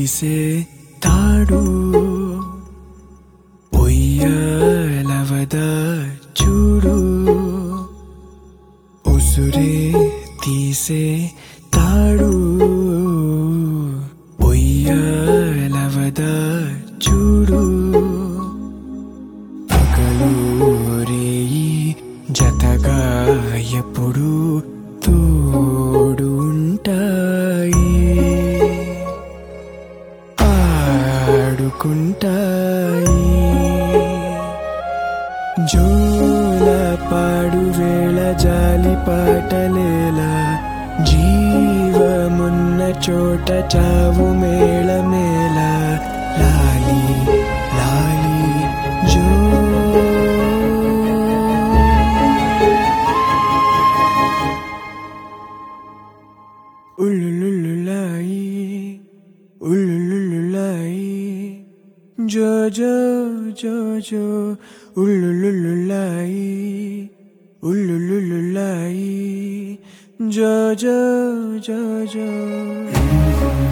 బిగిసే తాడు ఒయ్యాలవద చూడు ఉసురే తీసే తాడు ఒయ్యాలవద చూడు పగలు రేయి జతగా ఎప్పుడు తోడు ఉంటాయి ఆడుకుంటాయి జోల పాడు వేళ జాలి పాటలేలా జీవమున్న చోట చావు మేళ మేళ లాలి లాలి జో ఉల్లుల్లులాయి ఉల్లుల్లులాయి జో జో జో జో ఉల్లుల్లులాయి ఉల్లుల్లులాయి జో జో జో జో